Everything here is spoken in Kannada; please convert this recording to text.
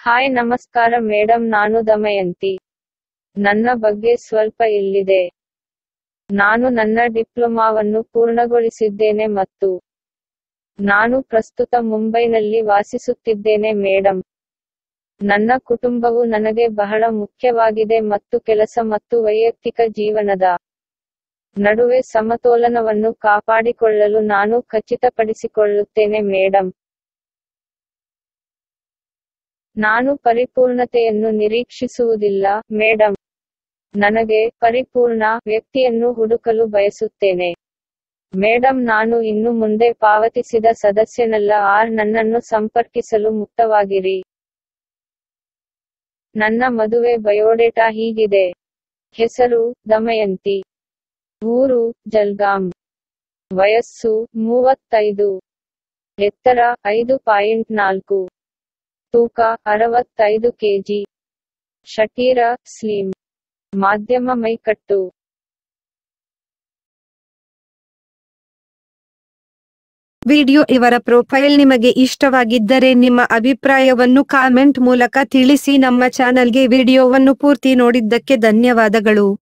ಹಾಯ್ ನಮಸ್ಕಾರ ಮೇಡಂ ನಾನು ದಮಯಂತಿ ನನ್ನ ಬಗ್ಗೆ ಸ್ವಲ್ಪ ಇಲ್ಲಿದೆ ನಾನು ನನ್ನ ಡಿಪ್ಲೊಮಾವನ್ನು ಪೂರ್ಣಗೊಳಿಸಿದ್ದೇನೆ ಮತ್ತು ನಾನು ಪ್ರಸ್ತುತ ಮುಂಬೈನಲ್ಲಿ ವಾಸಿಸುತ್ತಿದ್ದೇನೆ ಮೇಡಂ ನನ್ನ ಕುಟುಂಬವು ನನಗೆ ಬಹಳ ಮುಖ್ಯವಾಗಿದೆ ಮತ್ತು ಕೆಲಸ ಮತ್ತು ವೈಯಕ್ತಿಕ ಜೀವನದ ನಡುವೆ ಸಮತೋಲನವನ್ನು ಕಾಪಾಡಿಕೊಳ್ಳಲು ನಾನು ಖಚಿತಪಡಿಸಿಕೊಳ್ಳುತ್ತೇನೆ ಮೇಡಂ ನಾನು ಪರಿಪೂರ್ಣತೆಯನ್ನು ನಿರೀಕ್ಷಿಸುವುದಿಲ್ಲ ಮೇಡಂ ನನಗೆ ಪರಿಪೂರ್ಣ ವ್ಯಕ್ತಿಯನ್ನು ಹುಡುಕಲು ಬಯಸುತ್ತೇನೆ ಮೇಡಂ ನಾನು ಇನ್ನು ಮುಂದೆ ಪಾವತಿಸಿದ ಸದಸ್ಯನಲ್ಲ ಆರ್ ನನ್ನನ್ನು ಸಂಪರ್ಕಿಸಲು ಮುಕ್ತವಾಗಿರಿ ನನ್ನ ಮದುವೆ ಬಯೋಡೇಟಾ ಹೀಗಿದೆ ಹೆಸರು ದಮಯಂತಿ ಊರು ಜಲ್ಗಾಂ ವಯಸ್ಸು ಮೂವತ್ತೈದು ಎತ್ತರ ಐದು ಪಾಯಿಂಟ್ ನಾಲ್ಕು ತೂಕ ಅರವತ್ತೈದು ಕೆಜಿ ಶಟೀರ ಸ್ಲಿಮ್ ಮಾಧ್ಯಮ ಮೈಕಟ್ಟು ವಿಡಿಯೋ ಇವರ ಪ್ರೊಫೈಲ್ ನಿಮಗೆ ಇಷ್ಟವಾಗಿದ್ದರೆ ನಿಮ್ಮ ಅಭಿಪ್ರಾಯವನ್ನು ಕಾಮೆಂಟ್ ಮೂಲಕ ತಿಳಿಸಿ ನಮ್ಮ ಚಾನಲ್ಗೆ ವಿಡಿಯೋವನ್ನು ಪೂರ್ತಿ ನೋಡಿದ್ದಕ್ಕೆ ಧನ್ಯವಾದಗಳು